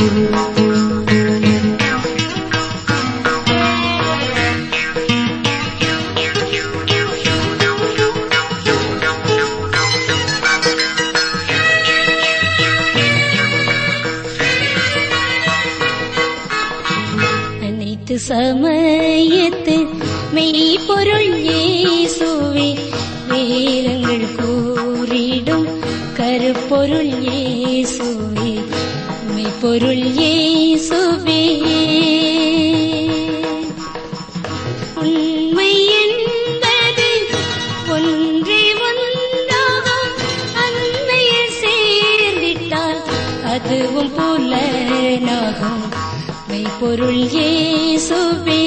அனைத்து சமயத்து மெய்ப்பொருள் இயேசுவே வேதங்கள் கூறிடும் கருப்பொருள் இயேசுவே மெய்ப்பொருள் இயேசுவே உண்மை என்பது ஒன்றே ஒன்றாகும் அன்னையில் சேர்ந்திட்டால் அதுவும் புலனாகும் மெய்ப்பொருள் இயேசுவே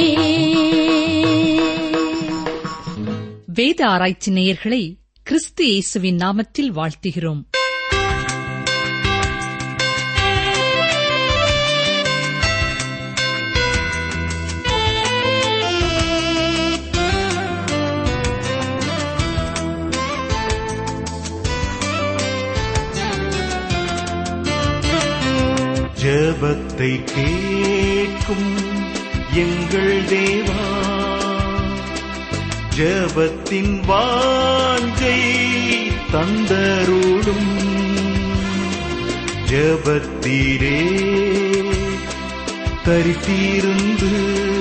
வேத ஆராய்ச்சி நேயர்களை கிறிஸ்து இயேசுவின் நாமத்தில் வாழ்த்துகிறோம் ஜெபத்தை கேட்கும் எங்கள் தேவா ஜெபத்தின் வாஞ்சை தந்தருளும் ஜெபத்தீரே தரித்திருந்து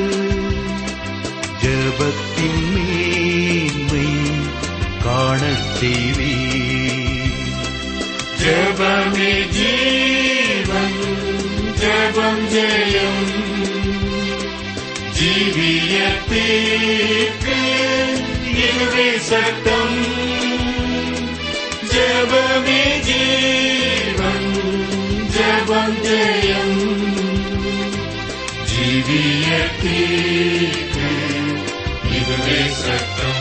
ஜெபத்தின் மேன்மை காணச் செய்வீர் ஜெபமே ஜீவன் ஜெபம் ஜெயம் ஜீவியத்தீர்க்கு இதுவே சட்டம் ஜெபமே ஜீவன் ஜெபம் ஜெயம் ஜீவியத்தீர்க்கு இதுவே சட்டம்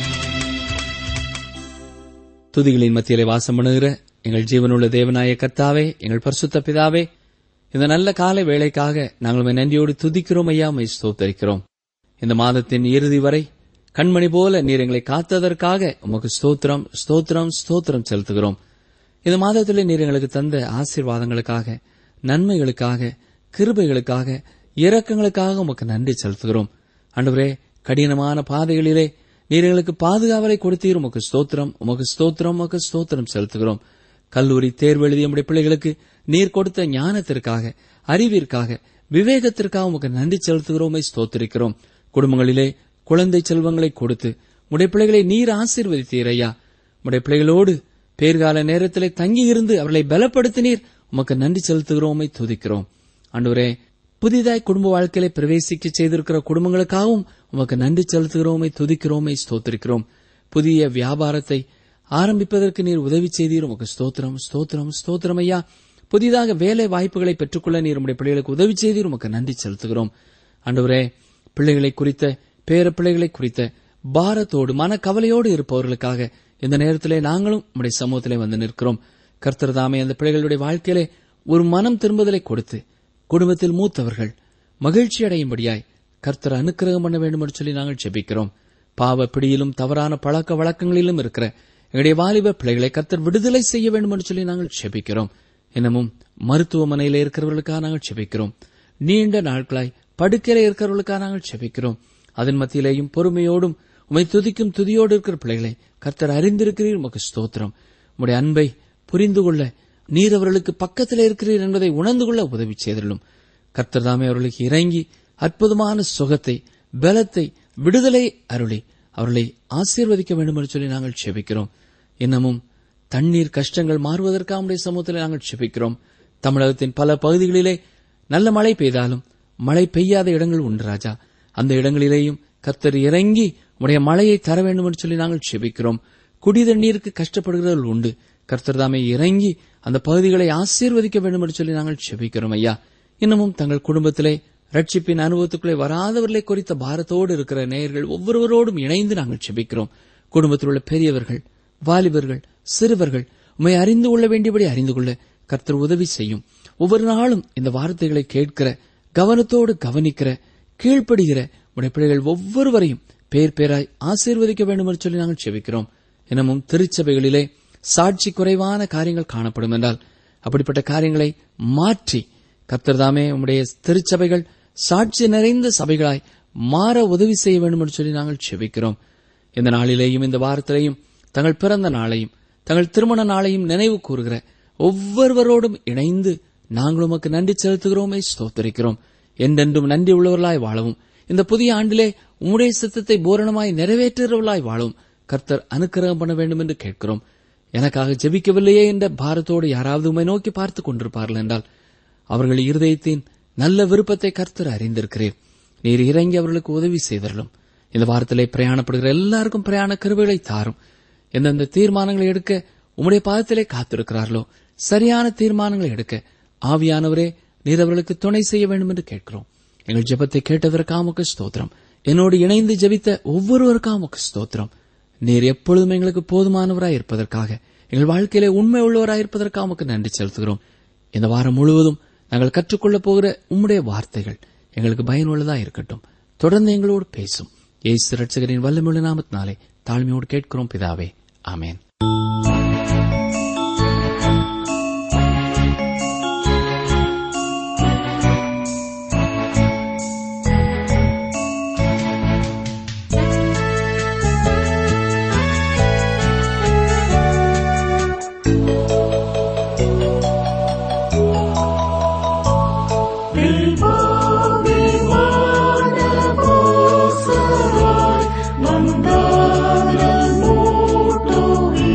துதிகளின் மத்தியிலே வாசம் பண்ணுகிற எங்கள் ஜீவனுள்ள தேவனாய கர்த்தாவே எங்கள் பரிசுத்த பிதாவே இந்த நல்ல காலை வேளைக்காக நாங்கள் உம்மை நன்றியோடு துதிக்கிறோம் ஐயா உம்மை ஸ்தோத்தரிக்கிறோம் இந்த மாதத்தின் இறுதி வரை கண்மணி போல நீர் எங்களை காத்ததற்காக உமக்கு ஸ்தோத்திரம் ஸ்தோத்திரம் ஸ்தோத்திரம் செலுத்துகிறோம் இந்த மாதத்திலே நீர் எங்களுக்கு தந்த ஆசீர்வாதங்களுக்காக நன்மைகளுக்காக கிருபைகளுக்காக இரக்கங்களுக்காக உமக்கு நன்றி செலுத்துகிறோம் ஆண்டவரே கடினமான பாதைகளிலே நீர் எங்களுக்கு பாதுகாவலை கொடுத்தீர் உமக்கு ஸ்தோத்திரம் உமக்கு ஸ்தோத்திரம் உமக்கு ஸ்தோத்திரம் செலுத்துகிறோம் கல்லூரி தேர்வு எழுதிய நம்முடைய பிள்ளைகளுக்கு நீர் கொடுத்த ஞானத்திற்காக அறிவிற்காக விவேகத்திற்காக உமக்கு நன்றி செலுத்துகிறோமை ஸ்தோத்திரிக்கிறோம் குடும்பங்களிலே குழந்தை செல்வங்களை கொடுத்து உடைய பிள்ளைகளை நீர் ஆசீர்வதித்தீர் ஐயா உடைய பிள்ளைகளோடு பேர்கால நேரத்திலே தங்கியிருந்து அவர்களை பலப்படுத்தினீர் உமக்கு நன்றி செலுத்துகிறோமை துதிக்கிறோம் ஆண்டவரே புதிதாய் குடும்ப வாழ்க்கையிலே பிரவேசிக்க செய்திருக்கிற குடும்பங்களுக்காகவும் உமக்கு நன்றி செலுத்துகிறோமை துதிக்கிறோமை ஸ்தோத்திரிக்கிறோம் புதிய வியாபாரத்தை ஆரம்பிப்பதற்கு நீர் உதவி செய்தீர் உமக்கு ஸ்தோத்திரம் ஸ்தோத்திரம் ஸ்தோத்திரம் ஐயா புதிதாக வேலை வாய்ப்புகளை பெற்றுக்கொள்ள நீர் உடைய பிள்ளைகளுக்கு உதவி செய்தீர் உமக்கு நன்றி செலுத்துகிறோம் ஆண்டவரே பிள்ளைகளை குறித்த பேர பிள்ளைகளை குறித்த பாரத்தோடு மனக்கவலையோடு இருப்பவர்களுக்காக இந்த நேரத்திலே நாங்களும் உம்முடைய சமூகத்திலே வந்து நிற்கிறோம் கர்த்தர் தாமே அந்த பிள்ளைகளுடைய வாழ்க்கையிலே ஒரு மனம் திரும்புதலை கொடுத்து குடும்பத்தில் மூத்தவர்கள் மகிழ்ச்சி அடையும்படியாய் கர்த்தர் அனுக்கிரகம் பண்ண வேண்டும் என்று சொல்லி நாங்கள் ஜெபிக்கிறோம் பாவ பிடியிலும் தவறான பழக்க வழக்கங்களிலும் இருக்கிற எங்களுடைய வாலிப பிள்ளைகளை கர்த்தர் விடுதலை செய்ய வேண்டும் என்று சொல்லி நாங்கள் ஜெபிக்கிறோம் இன்னமும் மருத்துவமனையில் இருக்கிறவர்களுக்காக நாங்கள் ஜெபிக்கிறோம் நீண்ட நாட்களாய் படுக்கையில இருக்கிறவர்களுக்காக நாங்கள் ஜெபிக்கிறோம் அதன் மத்தியிலேயும் பொறுமையோடும் உமை துதிக்கும் துதியோடு இருக்கிற பிள்ளைகளை கர்த்தர் அறிந்திருக்கிறீர் உமக்கு ஸ்தோத்திரம் உம்முடைய அன்பை புரிந்து கொள்ள நீர் அவர்களுக்கு பக்கத்தில் இருக்கிறீர் என்பதை உணர்ந்து கொள்ள உதவி செய்திருளும் கர்த்தர் தாமே அவர்களுக்கு இறங்கி அற்புதமான சுகத்தை பலத்தை விடுதலை அருளி அவர்களை ஆசீர்வதிக்க வேண்டும் என்று சொல்லி நாங்கள் செபிக்கிறோம் இன்னமும் தண்ணீர் கஷ்டங்கள் மாறுவதற்காக உடைய சமூகத்தில் நாங்கள் செபிக்கிறோம் தமிழகத்தின் பல பகுதிகளிலே நல்ல மழை பெய்தாலும் மழை பெய்யாத இடங்கள் உண்டு ராஜா அந்த இடங்களிலேயும் கர்த்தர் இறங்கி உடைய மழையை தர வேண்டும் என்று சொல்லி நாங்கள் செபிக்கிறோம் குடி தண்ணீருக்கு கஷ்டப்படுகிறவர்கள் உண்டு கர்த்தர் தாமே இறங்கி அந்த பகுதிகளை ஆசீர்வதிக்க வேண்டும் என்று சொல்லி நாங்கள் செபிக்கிறோம் ஐயா இன்னமும் தங்கள் குடும்பத்திலே ரட்சிப்பின் அனுபவத்துக்குள்ளே வராதவர்களை குறித்த பாரத்தோடு இருக்கிற நேயர்கள் ஒவ்வொருவரோடும் இணைந்து நாங்கள் செபிக்கிறோம் குடும்பத்தில் உள்ள பெரியவர்கள் வாலிபர்கள் சிறுவர்கள் உண்மை அறிந்து கொள்ள வேண்டியபடி அறிந்து கொள்ள கர்த்தர் உதவி செய்யும் ஒவ்வொரு நாளும் இந்த வார்த்தைகளை கேட்கிற கவனத்தோடு கவனிக்கிற கீழ்ப்படுகிற உடைய பிள்ளைகள் ஒவ்வொருவரையும் பேர் பேராய் ஆசீர்வதிக்க வேண்டும் என்று சொல்லி நாங்கள் செபிக்கிறோம் இன்னமும் திருச்சபைகளிலே சாட்சி குறைவான காரியங்கள் காணப்படும் என்றால் அப்படிப்பட்ட காரியங்களை மாற்றி கர்த்தர்தாமே உம்முடைய திருச்சபைகள் சாட்சி நிறைந்த சபைகளாய் மாற உதவி செய்ய வேண்டும் என்று சொல்லி நாங்கள் செபிக்கிறோம் இந்த நாளிலேயும் இந்த வாரத்திலேயும் தங்கள் பிறந்த நாளையும் தங்கள் திருமண நாளையும் நினைவு கூறுகிற ஒவ்வொருவரோடும் இணைந்து நாங்கள் உமக்கு நன்றி செலுத்துகிறோமே ஸ்தோத்தரிக்கிறோம் என்றென்றும் நன்றி உள்ளவர்களாய் வாழவும் இந்த புதிய ஆண்டிலே உம்முடைய சித்தத்தை பூரணமாய் நிறைவேற்றுகிறவர்களாய் வாழவும் கர்த்தர் அனுக்கிரகம் பண்ண வேண்டும் என்று கேட்கிறோம் எனக்காக ஜெபிக்கவில்லையே என்ற பாரத்தோடு யாராவது உம்மை நோக்கி பார்த்துக் கொண்டிருப்பார்கள் என்றால் அவர்கள் இருதயத்தின் நல்ல விருப்பத்தை கர்த்தர் அறிந்திருக்கிறீர் நீர் இறங்கி அவர்களுக்கு உதவி செய்தரலும் இந்த வாரத்திலே பிரயாணப்படுகிற எல்லாருக்கும் பிரயாண கருவிகளை தாரும் எந்தெந்த தீர்மானங்களை எடுக்க உம்முடைய பாதத்திலே காத்திருக்கிறார்களோ சரியான தீர்மானங்களை எடுக்க ஆவியானவரே நீர் அவர்களுக்கு துணை செய்ய வேண்டும் என்று கேட்கிறோம் எங்கள் ஜெபத்தை கேட்டதற்காக உமக்கு ஸ்தோத்திரம் என்னோடு இணைந்து ஜெபித்த ஒவ்வொருவருக்காக உமக்கு ஸ்தோத்திரம் நீர் எப்பொழுதும் எங்களுக்கு போதுமானவராய் இருப்பதற்காக எங்கள் வாழ்க்கையிலே உண்மை உள்ளவராய் இருப்பதற்காக உமக்கு நன்றி செலுத்துகிறோம் இந்த வாரம் முழுவதும் நாங்கள் கற்றுக்கொள்ளப் போகிற உம்முடைய வார்த்தைகள் எங்களுக்கு பயனுள்ளதா இருக்கட்டும் தொடர்ந்து எங்களோடு பேசும் ஏசு ரட்சகரின் வல்லமுள்ள நாமத்தினாலே தாழ்மையோடு கேட்கிறோம் பிதாவே ஆமேன் மந்தார மூட்டுவி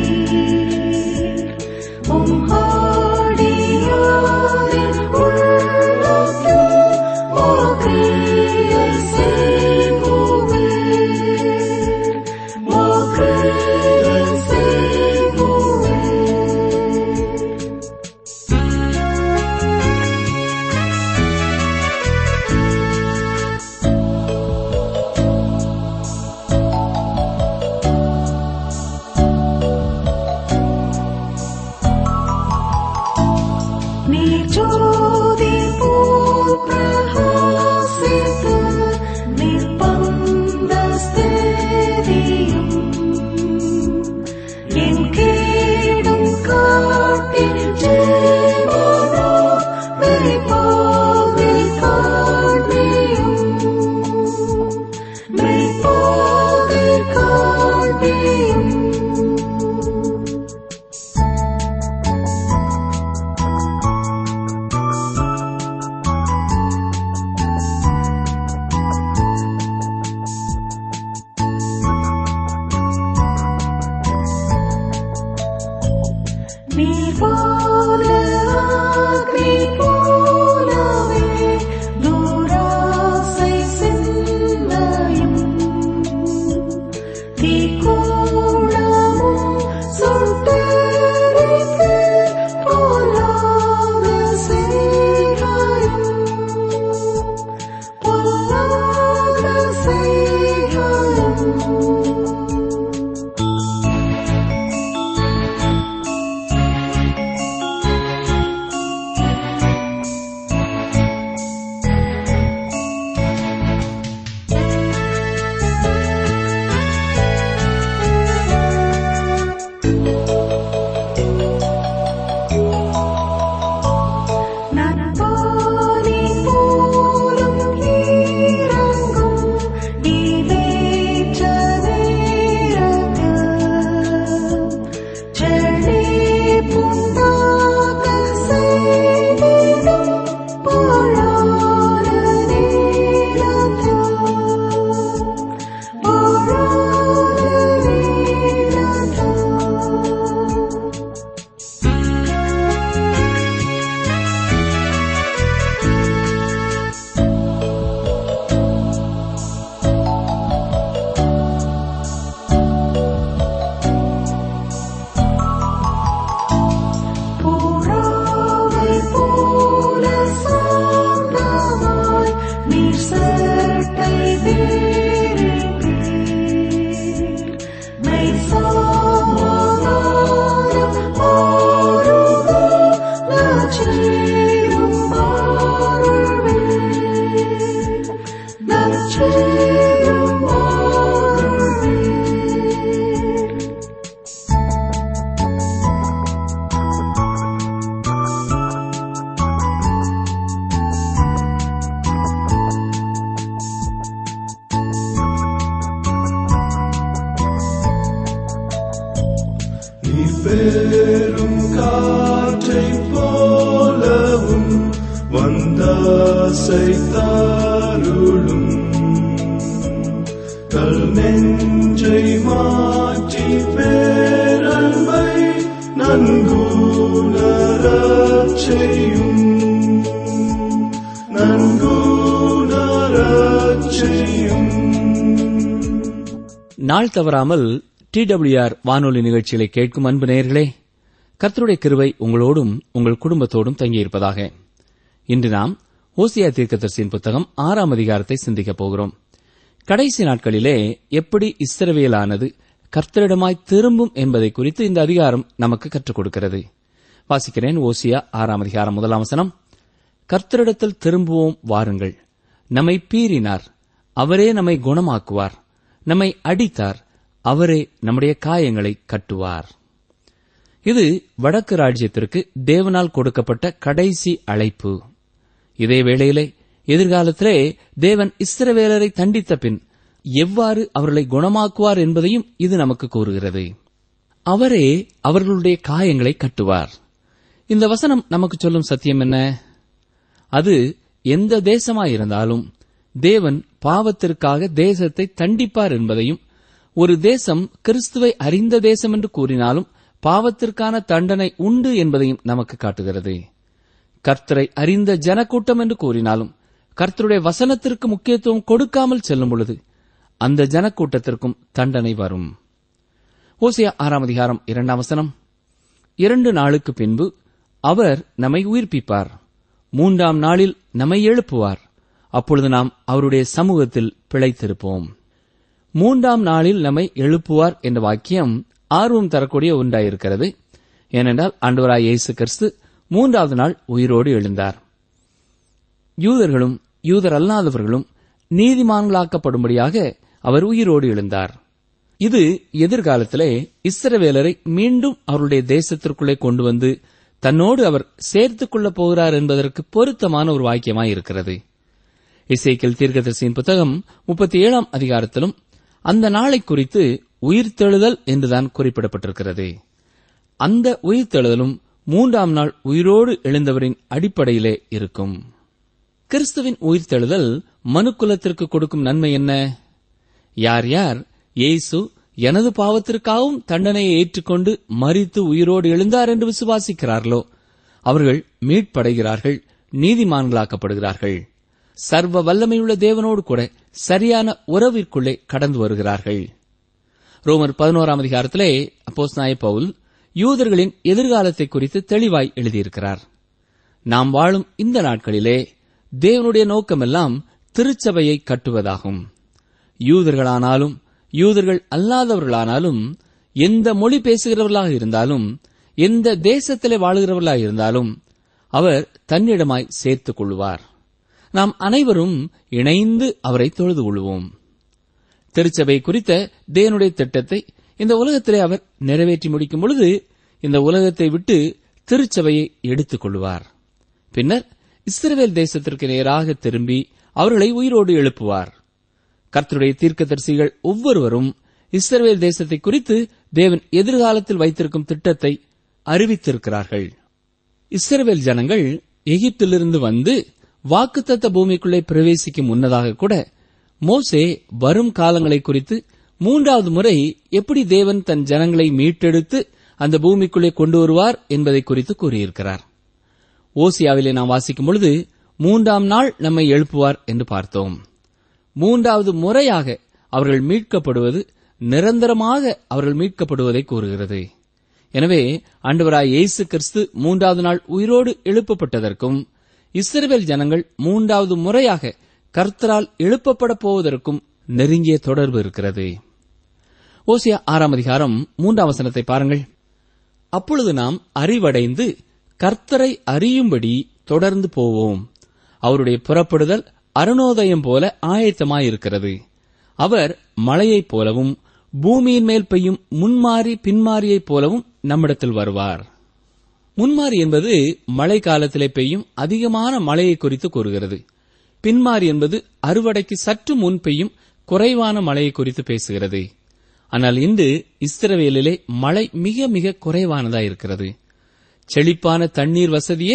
அசைத்தாருளும் கல் நெஞ்சை மாற்றி பேரன்பை நன்கூணரச் செய்யும் நன்கூணரச் செய்யும் நாள் தவறாமல் டிடபிள்யூஆர் வானொலி நிகழ்ச்சிகளை கேட்கும் அன்பு நேயர்களே கர்த்தருடைய கிருவை உங்களோடும் உங்கள் குடும்பத்தோடும் தங்கியிருப்பதாக இன்று நாம் ஓசியா தீர்க்கதரிசியின் புத்தகம் ஆறாம் அதிகாரத்தை சிந்திக்கப் போகிறோம் கடைசி நாட்களிலே எப்படி இஸ்ரவேலானது கர்த்தரிடமாய் திரும்பும் என்பதை குறித்து இந்த அதிகாரம் நமக்கு கற்றுக் கொடுக்கிறது வாசிக்கிறேன் ஓசியா ஆறாம் அதிகாரம் முதலாம் வசனம் கர்த்தரிடத்தில் திரும்புவோம் வாருங்கள் நம்மை பீறினார் அவரே நம்மை குணமாக்குவார் நம்மை அடித்தார் அவரே நம்முடைய காயங்களை கட்டுவார் இது வடக்கு ராஜ்யத்திற்கு தேவனால் கொடுக்கப்பட்ட கடைசி அழைப்பு இதே வேளையிலே எதிர்காலத்திலே தேவன் இஸ்ரவேலரை தண்டித்த பின் எவ்வாறு அவர்களை குணமாக்குவார் என்பதையும் இது நமக்கு கூறுகிறது அவரே அவர்களுடைய காயங்களை கட்டுவார் இந்த வசனம் நமக்கு சொல்லும் சத்தியம் என்ன அது எந்த தேசமாயிருந்தாலும் தேவன் பாவத்திற்காக தேசத்தை தண்டிப்பார் என்பதையும் ஒரு தேசம் கிறிஸ்துவை அறிந்த தேசம் என்று கூறினாலும் பாவத்திற்கான தண்டனை உண்டு என்பதையும் நமக்கு காட்டுகிறது கர்த்தரை அறிந்த ஜனக்கூட்டம் என்று கூறினாலும் கர்த்தருடைய வசனத்திற்கு முக்கியத்துவம் கொடுக்காமல் செல்லும் பொழுது அந்த ஜனக்கூட்டத்திற்கும் தண்டனை வரும் ஓசியா ஆறாம் அதிகாரம் இரண்டாம் வசனம் இரண்டு நாளுக்கு பின்பு அவர் நம்மை உயிர்ப்பிப்பார் மூன்றாம் நாளில் நம்மை எழுப்புவார் அப்பொழுது நாம் அவருடைய சமூகத்தில் பிழைத்திருப்போம் மூன்றாம் நாளில் நம்மை எழுப்புவார் என்ற வாக்கியம் ஆர்வம் தரக்கூடிய ஒன்றாயிருக்கிறது ஏனென்றால் ஆண்டவராய் இயேசு கிறிஸ்து மூன்றாவது நாள் உயிரோடு எழுந்தார் யூதர்களும் யூதர் அல்லாதவர்களும் நீதிமான்களாக்கப்படும்படியாக அவர் உயிரோடு எழுந்தார் இது எதிர்காலத்திலே இஸ்ரவேலரை மீண்டும் அவருடைய தேசத்திற்குள்ளே கொண்டு வந்து தன்னோடு அவர் சேர்த்துக் கொள்ளப் போகிறார் என்பதற்கு பொருத்தமான ஒரு வாக்கியமாய் இருக்கிறது இசைக்கல் தீர்க்கதரிசியின் புத்தகம் முப்பத்தி ஏழாம் அதிகாரத்திலும் அந்த நாளை குறித்து உயிர்த்தெழுதல் என்றுதான் குறிப்பிடப்பட்டிருக்கிறது அந்த உயிர்த்தெழுதலும் மூன்றாம் நாள் உயிரோடு எழுந்தவரின் அடிப்படையிலே இருக்கும் கிறிஸ்துவின் உயிர்த்தெழுதல் மனுக்குலத்திற்கு கொடுக்கும் நன்மை என்ன யார் யார் இயேசு எனது பாவத்திற்காகவும் தண்டனையை ஏற்றுக்கொண்டு மறித்து உயிரோடு எழுந்தார் என்று விசுவாசிக்கிறார்களோ அவர்கள் மீட்படைகிறார்கள் நீதிமான்களாக்கப்படுகிறார்கள் சர்வ வல்லமையுள்ள தேவனோடு கூட சரியான உறவிற்குள்ளே கடந்து வருகிறார்கள் ரோமர் பதினோராம் அதிகாரத்திலே அப்போஸ் பவுல் யூதர்களின் எதிர்காலத்தை குறித்து தெளிவாய் எழுதியிருக்கிறார் நாம் வாழும் இந்த நாட்களிலே தேவனுடைய நோக்கமெல்லாம் திருச்சபையை கட்டுவதாகும் யூதர்களானாலும் யூதர்கள் அல்லாதவர்களானாலும் எந்த மொழி பேசுகிறவர்களாக இருந்தாலும் எந்த தேசத்திலே வாழுகிறவர்களாக இருந்தாலும் அவர் தன்னிடமாய் சேர்த்துக் கொள்வார் நாம் அனைவரும் இணைந்து அவரை தொழுது கொள்வோம் திருச்சபை குறித்த தேவனுடைய திட்டத்தை இந்த உலகத்திலே அவர் நிறைவேற்றி முடிக்கும் பொழுது இந்த உலகத்தை விட்டு திருச்சபையை எடுத்துக் கொள்வார் பின்னர் இஸ்ரவேல் தேசத்திற்கு நேராக திரும்பி அவர்களை உயிரோடு எழுப்புவார் கர்த்தருடைய தீர்க்கதரிசிகள் ஒவ்வொருவரும் இஸ்ரவேல் தேசத்தை குறித்து தேவன் எதிர்காலத்தில் வைத்திருக்கும் திட்டத்தை அறிவித்திருக்கிறார்கள் இஸ்ரவேல் ஜனங்கள் எகிப்திலிருந்து வந்து வாக்குத்தத்த பூமிக்குள்ளே பிரவேசிக்கும் முன்னதாக கூட மோசே வரும் காலங்களை குறித்து மூன்றாவது முறை எப்படி தேவன் தன் ஜனங்களை மீட்டெடுத்து அந்த பூமிக்குள்ளே கொண்டு வருவார் என்பதை குறித்து கூறியிருக்கிறார் ஓசியாவிலே நாம் வாசிக்கும் பொழுது மூன்றாம் நாள் நம்மை எழுப்புவார் என்று பார்த்தோம் மூன்றாவது முறையாக அவர்கள் மீட்கப்படுவது நிரந்தரமாக அவர்கள் மீட்கப்படுவதை கூறுகிறது எனவே ஆண்டவராய் இயேசு கிறிஸ்து மூன்றாவது நாள் உயிரோடு எழுப்பப்பட்டதற்கும் இஸ்ரவேல் ஜனங்கள் மூன்றாவது முறையாக கர்த்தரால் எழுப்பப்பட போவதற்கும் நெருங்கிய தொடர்பு இருக்கிறது ஓசியா ஆறாம் அதிகாரம் மூன்றாம் வசனத்தை பாருங்கள் அப்பொழுது நாம் அறிவடைந்து கர்த்தரை அறியும்படி தொடர்ந்து போவோம் அவருடைய புறப்படுதல் அருணோதயம் போல ஆயத்தமாயிருக்கிறது அவர் மழையைப் போலவும் பூமியின் மேல் பெய்யும் முன்மாறி பின்மாரியைப் போலவும் நம்மிடத்தில் வருவார் முன்மாறி என்பது மழை காலத்திலே பெய்யும் அதிகமான மழையை குறித்து கூறுகிறது பின்மாறி என்பது அறுவடைக்கு சற்று முன் பெய்யும் குறைவான மழையை குறித்து பேசுகிறது ஆனால் இன்று இஸ்ரவேலிலே மழை மிக மிக குறைவானதா இருக்கிறது செழிப்பான தண்ணீர் வசதியே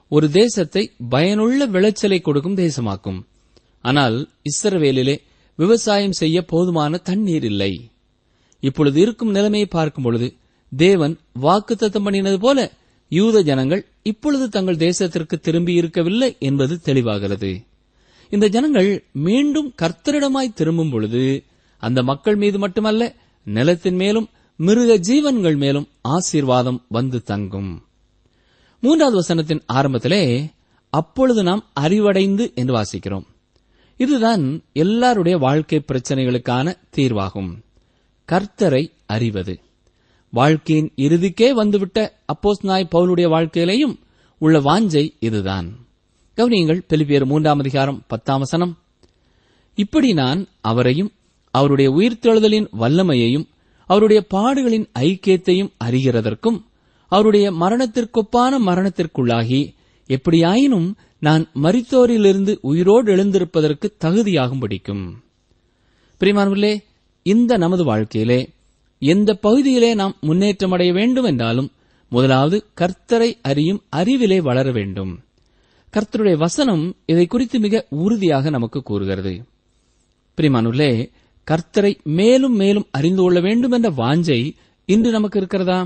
ஒரு தேசத்தை பயனுள்ள விளைச்சலை கொடுக்கும் தேசமாக்கும் ஆனால் இஸ்ரவேலிலே விவசாயம் செய்ய போதுமான தண்ணீர் இல்லை இப்பொழுது இருக்கும் நிலைமையை பார்க்கும் பொழுது தேவன் வாக்குத்தத்தம் பண்ணினது போல யூத ஜனங்கள் இப்பொழுது தங்கள் தேசத்திற்கு திரும்பி இருக்கவில்லை என்பது தெளிவாகிறது இந்த ஜனங்கள் மீண்டும் கர்த்தரிடமாய் திரும்பும் பொழுது அந்த மக்கள் மீது மட்டுமல்ல நிலத்தின் மேலும் மிருக ஜீவன்கள் மேலும் ஆசீர்வாதம் வந்து தங்கும் மூன்றாவது வசனத்தின் ஆரம்பத்திலே அப்பொழுது நாம் அறிவடைந்து என்று வாசிக்கிறோம் இதுதான் எல்லாருடைய வாழ்க்கை பிரச்சனைகளுக்கான தீர்வாகும் கர்த்தரை அறிவது வாழ்க்கையின் இறுதிக்கே வந்துவிட்ட அப்போஸ் நாய் பவுலுடைய வாழ்க்கையிலேயும் உள்ள வாஞ்சை இதுதான் கவனியுங்கள் பிலிப்பியர் மூன்றாம் அதிகாரம் பத்தாம் வசனம் இப்படி நான் அவரையும் அவருடைய உயிர்த்தெழுதலின் வல்லமையையும் அவருடைய பாடுகளின் ஐக்கியத்தையும் அறிகிறதற்கும் அவருடைய மரணத்திற்கொப்பான மரணத்திற்குள்ளாகி எப்படியாயினும் நான் மரித்தோரிலிருந்து உயிரோடு எழுந்திருப்பதற்கு தகுதியாகும் படிக்கும் பிரிமானவர்களே இந்த நமது வாழ்க்கையிலே எந்த பகுதியிலே நாம் முன்னேற்றம் அடைய வேண்டும் என்றாலும் முதலாவது கர்த்தரை அறியும் அறிவிலே வளர வேண்டும் கர்த்தருடைய வசனம் இதை குறித்து மிக உறுதியாக நமக்கு கூறுகிறது பிரிமானுள்ளே கர்த்தரை மேலும் மேலும் அறிந்து கொள்ள வேண்டும் என்ற வாஞ்சை இன்று நமக்கு இருக்கிறதா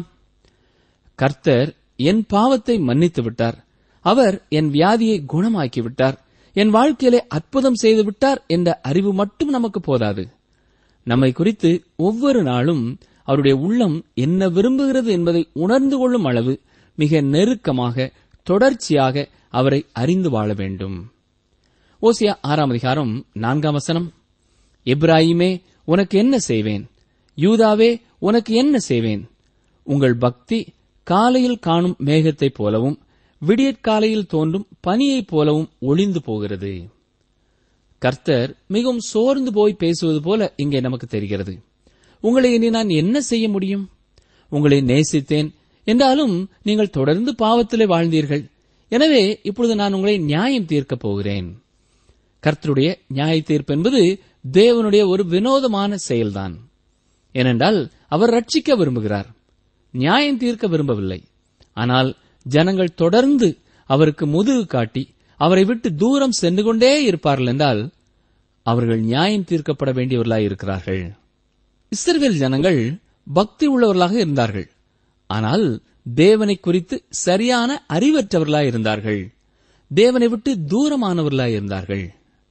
கர்த்தர் என் பாவத்தை மன்னித்து விட்டார் அவர் என் வியாதியை குணமாக்கி விட்டார் என் வாழ்க்கையிலே அற்புதம் செய்து விட்டார் என்ற அறிவு மட்டும் நமக்கு போதாது நம்மை குறித்து ஒவ்வொரு நாளும் அவருடைய உள்ளம் என்ன விரும்புகிறது என்பதை உணர்ந்து கொள்ளும் அளவு மிக நெருக்கமாக தொடர்ச்சியாக அவரை அறிந்து வாழ வேண்டும் ஓசியா ஆறாம் அதிகாரம் நான்காம் வசனம் எப்ராயிமே உனக்கு என்ன செய்வேன் யூதாவே உனக்கு என்ன செய்வேன் உங்கள் பக்தி காலையில் காணும் மேகத்தைப் போலவும் விடியற்காலையில் தோன்றும் பனியைப் போலவும் ஒளிந்து போகிறது கர்த்தர் மிகவும் சோர்ந்து போய் பேசுவது போல இங்கே நமக்கு தெரிகிறது உங்களை இனி நான் என்ன செய்ய முடியும் உங்களை நேசித்தேன் என்றாலும் நீங்கள் தொடர்ந்து பாவத்திலே வாழ்ந்தீர்கள் எனவே இப்பொழுது நான் உங்களை நியாயம் தீர்க்கப் போகிறேன் கர்த்தருடைய நியாய தீர்ப்பு என்பது தேவனுடைய ஒரு வினோதமான செயல்தான் ஏனென்றால் அவர் ரட்சிக்க விரும்புகிறார் நியாயம் தீர்க்க விரும்பவில்லை ஆனால் ஜனங்கள் தொடர்ந்து அவருக்கு முதுகு காட்டி அவரை விட்டு தூரம் சென்று கொண்டே இருப்பார்கள் என்றால் அவர்கள் நியாயம் தீர்க்கப்பட வேண்டியவர்களாய் இருக்கிறார்கள் இஸ்ரவேல் ஜனங்கள் பக்தி உள்ளவர்களாக இருந்தார்கள் ஆனால் தேவனை குறித்து சரியான அறிவற்றவர்களாய் இருந்தார்கள் தேவனை விட்டு தூரமானவர்களாய் இருந்தார்கள்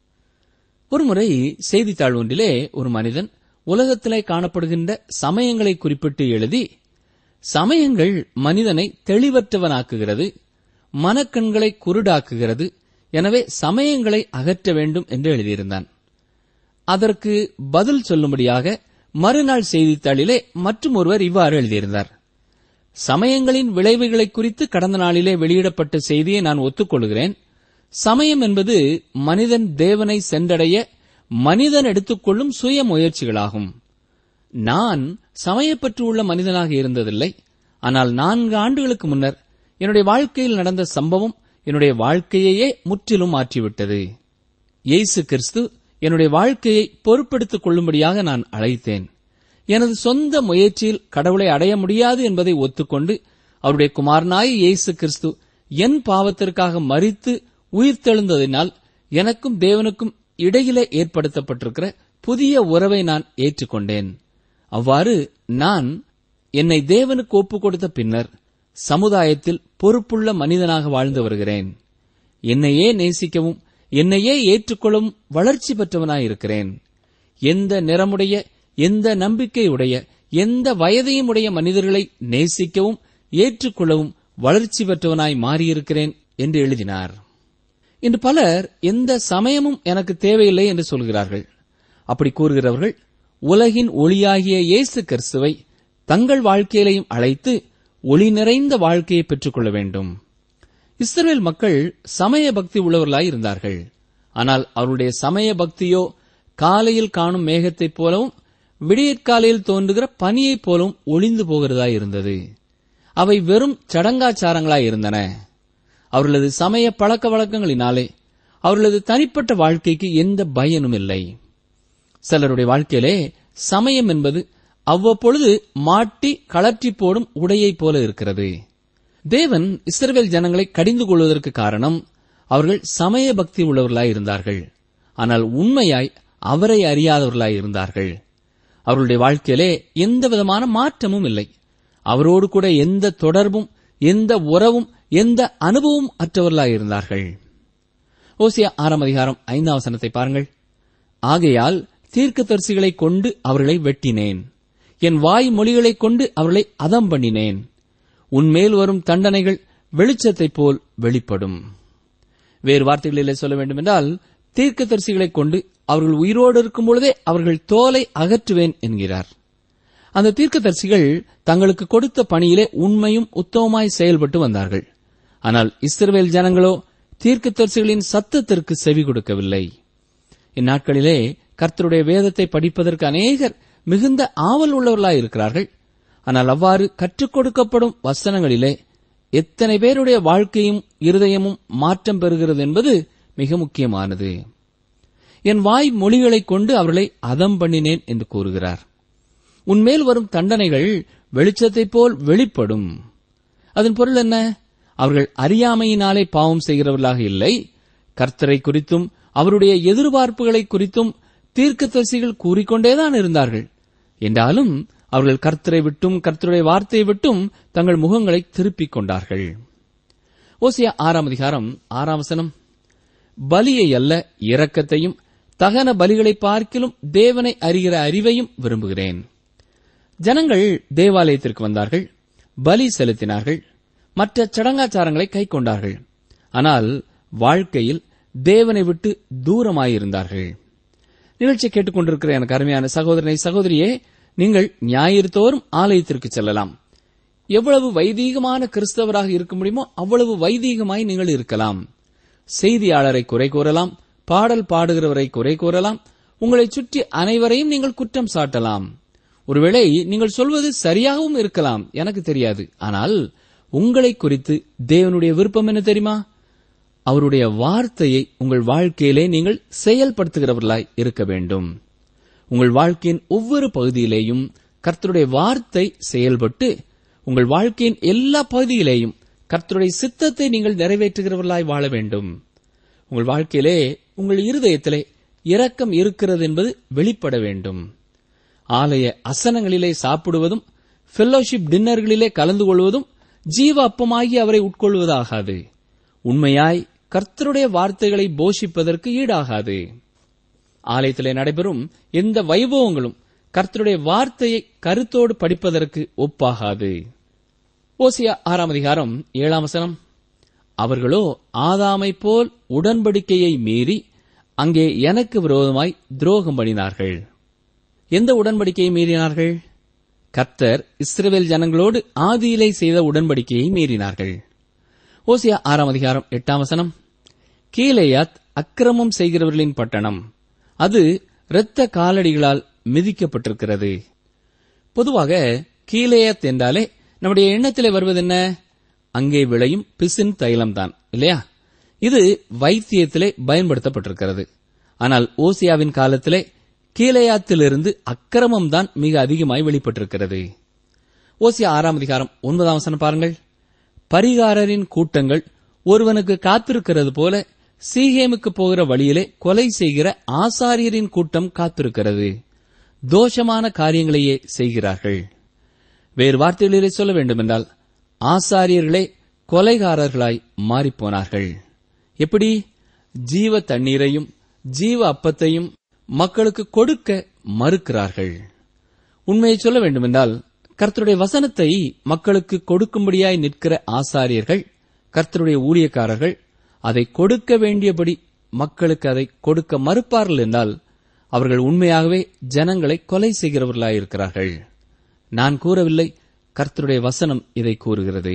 ஒருமுறை செய்தித்தாள் ஒன்றிலே ஒரு மனிதன் உலகத்திலே காணப்படுகின்ற சமயங்களை குறிப்பிட்டு எழுதி சமயங்கள் மனிதனை தெளிவற்றவனாக்குகிறது மனக்கண்களை குருடாக்குகிறது எனவே சமயங்களை அகற்ற வேண்டும் என்று எழுதியிருந்தான் அதற்கு பதில் சொல்லும்படியாக மறுநாள் செய்தித்தாளிலே மற்றும் ஒருவர் இவ்வாறு எழுதியிருந்தார் சமயங்களின் விளைவுகளை குறித்து கடந்த நாளிலே வெளியிடப்பட்ட செய்தியை நான் ஒத்துக்கொள்கிறேன் சமயம் என்பது மனிதன் தேவனை சென்றடைய மனிதன் எடுத்துக்கொள்ளும் சுய முயற்சிகளாகும் நான் சமயப்பற்று உள்ள மனிதனாக இருந்ததில்லை ஆனால் நான்கு ஆண்டுகளுக்கு முன்னர் என்னுடைய வாழ்க்கையில் நடந்த சம்பவம் என்னுடைய வாழ்க்கையையே முற்றிலும் மாற்றிவிட்டது இயேசு கிறிஸ்து என்னுடைய வாழ்க்கையை பொறுப்பெடுத்துக் கொள்ளும்படியாக நான் அழைத்தேன் எனது சொந்த முயற்சியில் கடவுளை அடைய முடியாது என்பதை ஒத்துக்கொண்டு அவருடைய குமாரனாய் இயேசு கிறிஸ்து என் பாவத்திற்காக மறித்து உயிர்த்தெழுந்ததினால் எனக்கும் தேவனுக்கும் இடையிலே ஏற்படுத்தப்பட்டிருக்கிற புதிய உறவை நான் ஏற்றுக்கொண்டேன் அவ்வாறு நான் என்னை தேவனுக்கு ஒப்புக் கொடுத்த பின்னர் சமுதாயத்தில் பொறுப்புள்ள மனிதனாக வாழ்ந்து வருகிறேன் என்னையே நேசிக்கவும் என்னையே ஏற்றுக்கொள்ளவும் வளர்ச்சி பெற்றவனாயிருக்கிறேன் எந்த நிறமுடைய எந்த நம்பிக்கையுடைய எந்த வயதையும் உடைய மனிதர்களை நேசிக்கவும் ஏற்றுக்கொள்ளவும் வளர்ச்சி பெற்றவனாய் மாறியிருக்கிறேன் என்று எழுதினார் இன்று பலர் எந்த சமயமும் எனக்கு தேவையில்லை என்று சொல்கிறார்கள் அப்படி கூறுகிறவர்கள் உலகின் ஒளியாகிய இயேசு கிறிஸ்துவை தங்கள் வாழ்க்கையிலையும் அழைத்து ஒளி நிறைந்த வாழ்க்கையை பெற்றுக்கொள்ள வேண்டும் இஸ்ரேல் மக்கள் சமய பக்தி உள்ளவர்களாய் இருந்தார்கள் ஆனால் அவருடைய சமய பக்தியோ காலையில் காணும் மேகத்தைப் போலவும் விடியற்காலையில் தோன்றுகிற பனியைப் போலவும் ஒளிந்து போகிறதாய் இருந்தது அவை வெறும் சடங்காச்சாரங்களாய் இருந்தன அவர்களது சமய பழக்க வழக்கங்களினாலே அவர்களது தனிப்பட்ட வாழ்க்கைக்கு எந்த பயனும் இல்லை சிலருடைய வாழ்க்கையிலே சமயம் என்பது அவ்வப்பொழுது மாட்டி கலற்றி போடும் உடையைப் போல இருக்கிறது தேவன் இஸ்ரவேல் ஜனங்களை கடிந்து கொள்வதற்கு காரணம் அவர்கள் சமய பக்தி உள்ளவர்களாய் இருந்தார்கள் ஆனால் உண்மையாய் அவரை அறியாதவர்களாய் இருந்தார்கள் அவர்களுடைய வாழ்க்கையிலே எந்த விதமான மாற்றமும் இல்லை அவரோடு கூட எந்த தொடர்பும் எந்த உறவும் எந்த அனுபவம் அற்றவர்களாய் இருந்தார்கள் ஓசியா ஆறாம் அதிகாரம் ஐந்தாம் வசனத்தை பாருங்கள் ஆகையால் தீர்க்கதரிசிகளைக் கொண்டு அவர்களை வெட்டினேன் என் வாய் மொழிகளைக் கொண்டு அவர்களை அதம் பண்ணினேன் உன்மேல் வரும் தண்டனைகள் வெளிச்சத்தைப் போல் வெளிப்படும் வேறு வார்த்தைகளிலே சொல்ல வேண்டுமென்றால் தீர்க்கதரிசிகளைக் கொண்டு அவர்கள் உயிரோடு இருக்கும் பொழுதே அவர்கள் தோலை அகற்றுவேன் என்கிறார் அந்த தீர்க்கதரிசிகள் தங்களுக்கு கொடுத்த பணியிலே உண்மையும் உத்தமமாய் செயல்பட்டு வந்தார்கள் ஆனால் இஸ்ரவேல் ஜனங்களோ தீர்க்கதரிசிகளின் சத்தத்திற்கு செவி கொடுக்கவில்லை இந்நாட்களிலே கர்த்தருடைய வேதத்தை படிப்பதற்கு அநேகர் மிகுந்த ஆவல் உள்ளவர்களாய் இருக்கிறார்கள் ஆனால் அவ்வாறு கற்றுக் கொடுக்கப்படும் வசனங்களிலே எத்தனை பேருடைய வாழ்க்கையும் இருதயமும் மாற்றம் பெறுகிறது என்பது மிக முக்கியமானது என் வாய் மொழிகளைக் கொண்டு அவர்களை அதம் பண்ணினேன் என்று கூறுகிறார் உன்மேல் வரும் தண்டனைகள் வெளிச்சத்தைப் போல் வெளிப்படும் அதன் பொருள் என்ன அவர்கள் அறியாமையினாலே பாவம் செய்கிறவர்களாக இல்லை கர்த்தரை குறித்தும் அவருடைய எதிர்பார்ப்புகளை குறித்தும் தீர்க்கதரிசிகள் கூறிக்கொண்டேதான் இருந்தார்கள் என்றாலும் அவர்கள் கர்த்தரை விட்டும் கர்த்தருடைய வார்த்தையை விட்டும் தங்கள் முகங்களை திருப்பிக் கொண்டார்கள் ஓசியா ஆறாம் அதிகாரம் ஆறாம் வசனம் பலியை அல்ல இரக்கத்தையும் தகன பலிகளை பார்க்கிலும் தேவனை அறிகிற அறிவையும் விரும்புகிறேன் ஜனங்கள் தேவாலயத்திற்கு வந்தார்கள் பலி செலுத்தினார்கள் மற்ற சடங்காச்சாரங்களை கைக்கொண்டார்கள் ஆனால் வாழ்க்கையில் தேவனை விட்டு தூரமாயிருந்தார்கள் நிகழ்ச்சி கேட்டுக்கொண்டிருக்கிற எனக்கு அருமையான சகோதரனை சகோதரியே நீங்கள் ஞாயிறு தோறும் ஆலயத்திற்கு செல்லலாம் எவ்வளவு வைதீகமான கிறிஸ்தவராக இருக்க முடியுமோ அவ்வளவு வைதீகமாய் நீங்கள் இருக்கலாம் செய்தியாளரை குறை கூறலாம் பாடல் பாடுகிறவரை குறை கூறலாம் உங்களை சுற்றி அனைவரையும் நீங்கள் குற்றம் சாட்டலாம் ஒருவேளை நீங்கள் சொல்வது சரியாகவும் இருக்கலாம் எனக்கு தெரியாது ஆனால் உங்களை குறித்து தேவனுடைய விருப்பம் என்ன தெரியுமா அவருடைய வார்த்தையை உங்கள் வாழ்க்கையிலே நீங்கள் செயல்படுத்துகிறவர்களாய் இருக்க வேண்டும் உங்கள் வாழ்க்கையின் ஒவ்வொரு பகுதியிலேயும் கர்த்தருடைய வார்த்தை செயல்பட்டு உங்கள் வாழ்க்கையின் எல்லா பகுதியிலேயும் கர்த்தருடைய சித்தத்தை நீங்கள் நிறைவேற்றுகிறவர்களாய் வாழ வேண்டும் உங்கள் வாழ்க்கையிலே உங்கள் இருதயத்திலே இரக்கம் இருக்கிறது என்பது வெளிப்பட வேண்டும் ஆலய அசனங்களிலே சாப்பிடுவதும் ஃபெல்லோஷிப் டின்னர்களிலே கலந்து கொள்வதும் ஜீவ அப்பமாகி அவரை உட்கொள்வதாகாது உண்மையாய் கர்த்தருடைய வார்த்தைகளை போஷிப்பதற்கு ஈடாகாது ஆலயத்திலே நடைபெறும் எந்த வைபவங்களும் கர்த்தருடைய வார்த்தையை கருத்தோடு படிப்பதற்கு ஒப்பாகாது ஓசியா ஆறாம் அதிகாரம் ஏழாம் வசனம் அவர்களோ ஆதாமை போல் உடன்படிக்கையை மீறி அங்கே எனக்கு விரோதமாய் துரோகம் பண்ணினார்கள் எந்த உடன்படிக்கையை மீறினார்கள் கர்த்தர் இஸ்ரவேல் ஜனங்களோடு ஆதியிலே செய்த உடன்படிக்கையை மீறினார்கள் ஓசியா ஆறாம் அதிகாரம் எட்டாம் வசனம் கீலேயாத் அக்கிரமம் செய்கிறவர்களின் பட்டணம் அது இரத்த காலடிகளால் மிதிக்கப்பட்டிருக்கிறது பொதுவாக கீலேயாத் என்றாலே நம்முடைய எண்ணத்திலே வருவது என்ன அங்கே விளையும் பிசின் தைலம்தான் இல்லையா இது வைத்தியத்திலே பயன்படுத்தப்பட்டிருக்கிறது ஆனால் ஓசியாவின் காலத்திலே கீலேயாத்திலிருந்து அக்கிரமம் தான் மிக அதிகமாய் வெளிப்பட்டிருக்கிறது ஓசியா ஆறாம் அதிகாரம் ஒன்பதாம் வசனம் பாருங்கள் பரிகாரரின் கூட்டங்கள் ஒருவனுக்கு காத்திருக்கிறது போல சீகேமுக்கு போகிற வழியிலே கொலை செய்கிற ஆசாரியரின் கூட்டம் காத்திருக்கிறது தோஷமான காரியங்களையே செய்கிறார்கள் வேறு வார்த்தைகளிலே சொல்ல வேண்டுமென்றால் ஆசாரியர்களே கொலைகாரர்களாய் மாறிப்போனார்கள் எப்படி ஜீவ தண்ணீரையும் ஜீவ அப்பத்தையும் மக்களுக்கு கொடுக்க மறுக்கிறார்கள் உண்மையை சொல்ல வேண்டுமென்றால் கர்த்தருடைய வசனத்தை மக்களுக்கு கொடுக்கும்படியாய் நிற்கிற ஆசாரியர்கள் கர்த்தருடைய ஊழியக்காரர்கள் அதை கொடுக்க வேண்டியபடி மக்களுக்கு அதை கொடுக்க மறுப்பார்கள் என்றால் அவர்கள் உண்மையாகவே ஜனங்களை கொலை செய்கிறவர்களாயிருக்கிறார்கள் நான் கூறவில்லை கர்த்தருடைய வசனம் இதை கூறுகிறது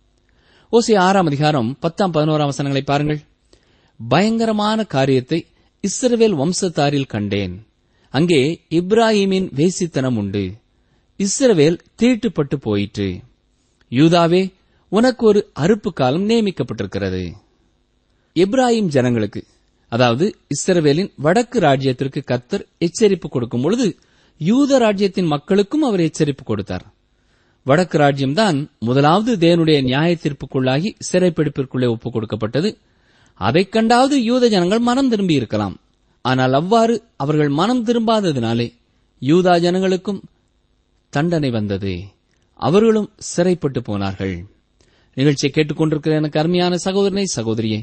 ஓசி ஆறாம் அதிகாரம் பத்தாம் பதினோராம் வசனங்களை பாருங்கள் பயங்கரமான காரியத்தை இஸ்ரவேல் வம்சத்தாரில் கண்டேன் அங்கே இப்ராஹீமின் வேசித்தனம் உண்டு இஸ்ரவேல் தீட்டுப்பட்டு போயிற்று யூதாவே உனக்கு ஒரு அறுப்பு காலம் நியமிக்கப்பட்டிருக்கிறது இப்ராஹிம் ஜனங்களுக்கு அதாவது இஸ்ரவேலின் வடக்கு ராஜ்யத்திற்கு கர்த்தர் எச்சரிப்பு கொடுக்கும் பொழுது யூத ராஜ்யத்தின் மக்களுக்கும் அவர் எச்சரிப்பு கொடுத்தார் வடக்கு ராஜ்யம்தான் முதலாவது தேவனுடைய நியாய தீர்ப்புக்குள்ளாகி சிறைப்பிடிப்பிற்குள்ளே ஒப்புக் கொடுக்கப்பட்டது அதைக் கண்டாவது யூத ஜனங்கள் மனம் திரும்பி இருக்கலாம் ஆனால் அவ்வாறு அவர்கள் மனம் திரும்பாததினாலே யூதா ஜனங்களுக்கும் தண்டனை வந்தது அவர்களும் சிறைப்பட்டு போனார்கள் நிகழ்ச்சியை கேட்டுக்கொண்டிருக்கிற எனக்கு அருமையான சகோதரனை சகோதரியே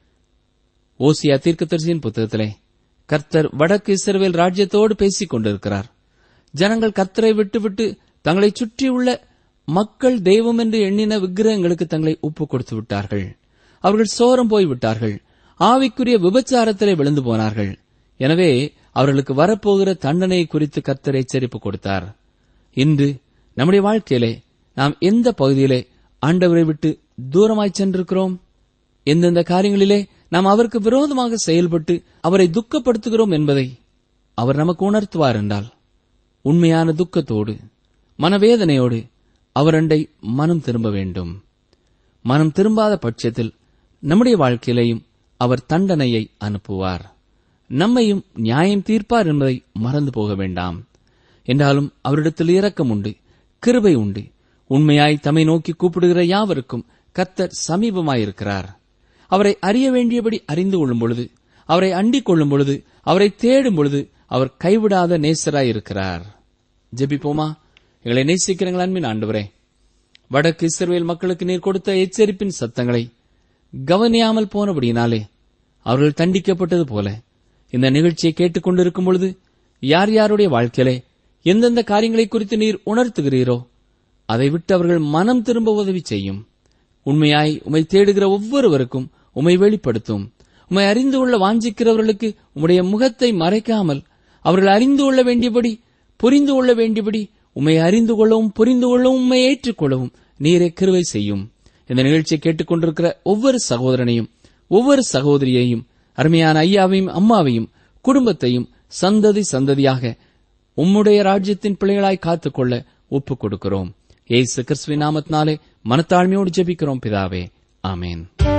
ஓசியா தீர்க்கதரிசியின் புத்தகத்திலே கர்த்தர் வடக்கு இஸ்ரவேல் ராஜ்யத்தோடு பேசிக் கொண்டிருக்கிறார் ஜனங்கள் கர்த்தரை விட்டுவிட்டு தங்களை சுற்றியுள்ள மக்கள் தெய்வம் என்று எண்ணின விக்கிரகங்களுக்கு தங்களை ஒப்பு கொடுத்து விட்டார்கள் அவர்கள் சோரம் போய் விட்டார்கள் ஆவிக்குரிய விபச்சாரத்திலே விழுந்து போனார்கள் எனவே அவர்களுக்கு வரப்போகிற தண்டனையை குறித்து கர்த்தர் எச்சரிப்பு கொடுத்தார் இன்று நம்முடைய வாழ்க்கையிலே நாம் எந்த பகுதியிலே ஆண்டவரை விட்டு தூரமாய் சென்றிருக்கிறோம் எந்தெந்த காரியங்களிலே நாம் அவருக்கு விரோதமாக செயல்பட்டு அவரை துக்கப்படுத்துகிறோம் என்பதை அவர் நமக்கு உணர்த்துவார் என்றால் உண்மையான துக்கத்தோடு மனவேதனையோடு அவரண்டை மனம் திரும்ப வேண்டும் மனம் திரும்பாத பட்சத்தில் நம்முடைய வாழ்க்கையிலேயும் அவர் தண்டனையை அனுப்புவார் நம்மையும் நியாயம் தீர்ப்பார் என்பதை மறந்து போக வேண்டாம் என்றாலும் அவரிடத்தில் இரக்கம் உண்டு கிருபை உண்டு உண்மையாய் தம்மை நோக்கி கூப்பிடுகிற யாவருக்கும் கர்த்தர் சமீபமாயிருக்கிறார் அவரை அறிய வேண்டியபடி அறிந்து கொள்ளும் பொழுது அவரை அண்டிக் கொள்ளும் பொழுது அவரை தேடும் பொழுது அவர் கைவிடாத நேசராயிருக்கிறார் ஜெபிப்போமா எங்களை நேசிக்கிறீங்கள் அன்பின் ஆண்டவரே வடக்கு இஸ்ரவேல் மக்களுக்கு நீர் கொடுத்த எச்சரிப்பின் சத்தங்களை கவனியாமல் போனபடியினாலே அவர்கள் தண்டிக்கப்பட்டது போல இந்த நிகழ்ச்சியை கேட்டுக்கொண்டிருக்கும் பொழுது யார் யாருடைய வாழ்க்கையிலே எந்தெந்த காரியங்களை குறித்து நீர் உணர்த்துகிறீரோ அதை விட்டு அவர்கள் மனம் திரும்ப உதவி செய்யும் உண்மையாய் உமை தேடுகிற ஒவ்வொருவருக்கும் உமை வெளிப்படுத்தும் உமை அறிந்து கொள்ள வாஞ்சிக்கிறவர்களுக்கு உம்முடைய முகத்தை மறைக்காமல் அவர்கள் அறிந்து கொள்ள வேண்டியபடி புரிந்து கொள்ள வேண்டியபடி உம்மை அறிந்து கொள்ளவும் புரிந்து கொள்ளவும் உம்மை ஏற்றுக்கொள்ளவும் நீரே கிருவை செய்யும் இந்த நிகழ்ச்சியை கேட்டுக்கொண்டிருக்கிற ஒவ்வொரு சகோதரனையும் ஒவ்வொரு சகோதரியையும் அருமையான ஐயாவையும் அம்மாவையும் குடும்பத்தையும் சந்ததி சந்ததியாக உம்முடைய ராஜ்யத்தின் பிள்ளைகளாய் காத்துக்கொள்ள ஒப்புக் கொடுக்கிறோம் ஏசு கிறிஸ்துவின் நாமத்தினாலே மனத்தாழ்மையோடு ஜெபிக்கிறோம் பிதாவே ஆமேன்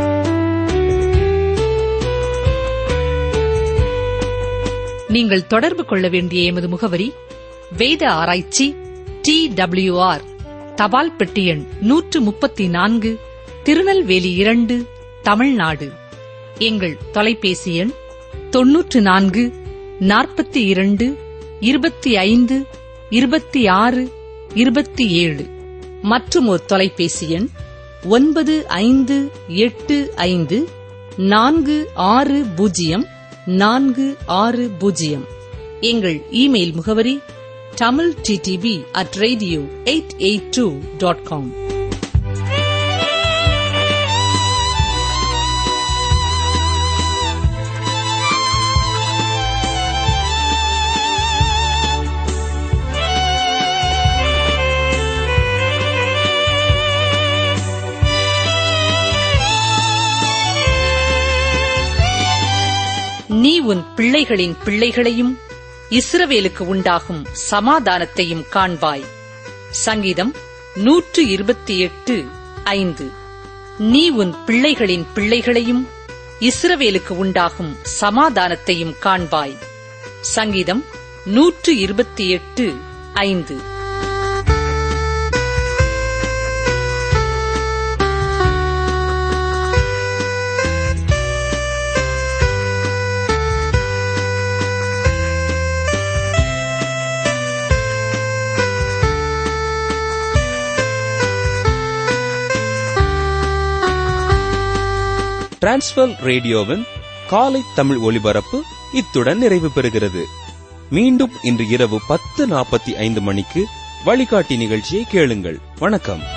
நீங்கள் தொடர்பு கொள்ள வேண்டிய எமது முகவரி வேத ஆராய்ச்சி டி ஆர் தபால் பெட்டி எண் நூற்று முப்பத்தி நான்கு திருநெல்வேலி இரண்டு தமிழ்நாடு எங்கள் தொலைபேசி எண் தொன்னூற்று நான்கு நாற்பத்தி இரண்டு இருபத்தி ஐந்து இருபத்தி ஆறு இருபத்தி ஏழு மற்றும் ஒரு தொலைபேசி எண் ஒன்பது ஐந்து எட்டு ஐந்து நான்கு ஆறு பூஜ்ஜியம் நான்கு ஆறு பூஜ்ஜியம் எங்கள் இமெயில் முகவரி Tamil DTP at radio eight eight two dot com நீ உன் பிள்ளைகளின் பிள்ளைகளையும் இஸ்ரவேலுக்கு உண்டாகும் சமாதானத்தையும் காண்பாய் சங்கீதம் நூற்று இருபத்தி எட்டு ஐந்து நீ உன் பிள்ளைகளின் பிள்ளைகளையும் இஸ்ரவேலுக்கு உண்டாகும் சமாதானத்தையும் காண்பாய் சங்கீதம் நூற்று இருபத்தி எட்டு ஐந்து டிரான்ஸ்வர் ரேடியோவின் காலை தமிழ் ஒலிபரப்பு இத்துடன் நிறைவு பெறுகிறது மீண்டும் இன்று இரவு பத்து நாற்பத்தி ஐந்து மணிக்கு வழிகாட்டி நிகழ்ச்சியை கேளுங்கள் வணக்கம்